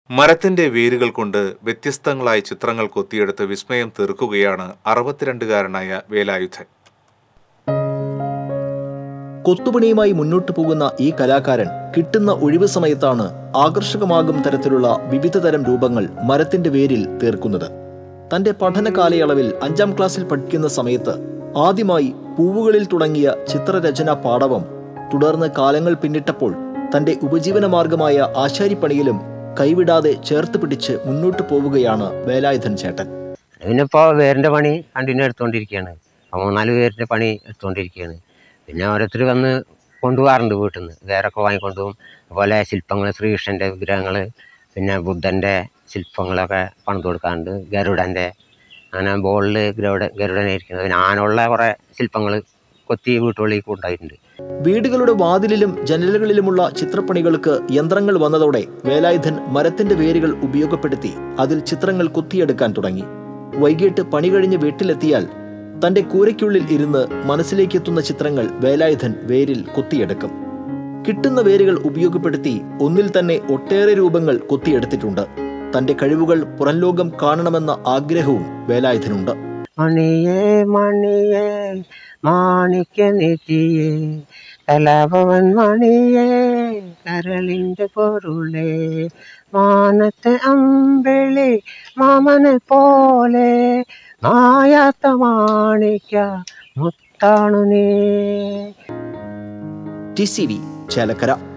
മരത്തിന്റെ വേരുകൾ കൊണ്ട് വ്യത്യസ്തങ്ങളായ ചിത്രങ്ങൾ കൊത്തിയെടുത്ത് വിസ്മയം തീർക്കുകയാണ് അറുപത്തിരണ്ടുകാരനായ വേലായുധൻ കൊത്തുപണിയുമായി മുന്നോട്ടു പോകുന്ന ഈ കലാകാരൻ കിട്ടുന്ന ഒഴിവ് സമയത്താണ് ആകർഷകമാകും തരത്തിലുള്ള വിവിധ തരം രൂപങ്ങൾ മരത്തിന്റെ വേരിൽ തീർക്കുന്നത് തന്റെ പഠന കാലയളവിൽ അഞ്ചാം ക്ലാസ്സിൽ പഠിക്കുന്ന സമയത്ത് ആദ്യമായി പൂവുകളിൽ തുടങ്ങിയ ചിത്രരചനാ പാടവം തുടർന്ന് കാലങ്ങൾ പിന്നിട്ടപ്പോൾ തന്റെ ഉപജീവനമാർഗമായ ആശാരിപ്പണിയിലും കൈവിടാതെ ചേർത്ത് പിടിച്ച് മുന്നോട്ടു പോവുകയാണ് വേലായുധൻ ചേട്ടൻ പിന്നെ ഇപ്പോൾ വേരിൻ്റെ പണി കണ്ടിന്യൂ എടുത്തുകൊണ്ടിരിക്കുകയാണ് അപ്പോൾ മൂന്നാല് പേരിൻ്റെ പണി എടുത്തുകൊണ്ടിരിക്കുകയാണ് പിന്നെ ഓരോരുത്തർ വന്ന് കൊണ്ടുപോകാറുണ്ട് വീട്ടിൽ നിന്ന് വേരൊക്കെ വാങ്ങിക്കൊണ്ടുപോകും അതുപോലെ ശില്പങ്ങൾ ശ്രീകൃഷ്ണൻ്റെ വിഗ്രഹങ്ങൾ പിന്നെ ബുദ്ധൻ്റെ ശില്പങ്ങളൊക്കെ പണിത് കൊടുക്കാറുണ്ട് ഗരുഡൻ്റെ അങ്ങനെ ബോളിൽ ഗരുഡ ഗരുഡനായിരിക്കുന്നത് പിന്നെ ആനുള്ള കുറേ ശില്പങ്ങൾ കൊത്തി വീട്ടുകളിൽ ഉണ്ടായിട്ടുണ്ട് വീടുകളുടെ വാതിലിലും ജനലുകളിലുമുള്ള ചിത്രപ്പണികൾക്ക് യന്ത്രങ്ങൾ വന്നതോടെ വേലായുധൻ മരത്തിന്റെ വേരുകൾ ഉപയോഗപ്പെടുത്തി അതിൽ ചിത്രങ്ങൾ കുത്തിയെടുക്കാൻ തുടങ്ങി വൈകിട്ട് പണി കഴിഞ്ഞ് വീട്ടിലെത്തിയാൽ തന്റെ കൂരയ്ക്കുള്ളിൽ ഇരുന്ന് മനസ്സിലേക്കെത്തുന്ന ചിത്രങ്ങൾ വേലായുധൻ വേരിൽ കുത്തിയെടുക്കും കിട്ടുന്ന വേരുകൾ ഉപയോഗപ്പെടുത്തി ഒന്നിൽ തന്നെ ഒട്ടേറെ രൂപങ്ങൾ കൊത്തിയെടുത്തിട്ടുണ്ട് തന്റെ കഴിവുകൾ പുറംലോകം കാണണമെന്ന ആഗ്രഹവും വേലായുധനുണ്ട് മണിയേ മണിയേ മാണിക്യ നെറ്റിയേ കലാഭവൻ മണിയേ കരളിൻ്റെ പൊരുളേ മാനത്തെ അമ്പിളി മാമനെ പോലെ മായാത്ത മാണിക്യ മുത്താണു നീ ടി സി വി ചേലക്കര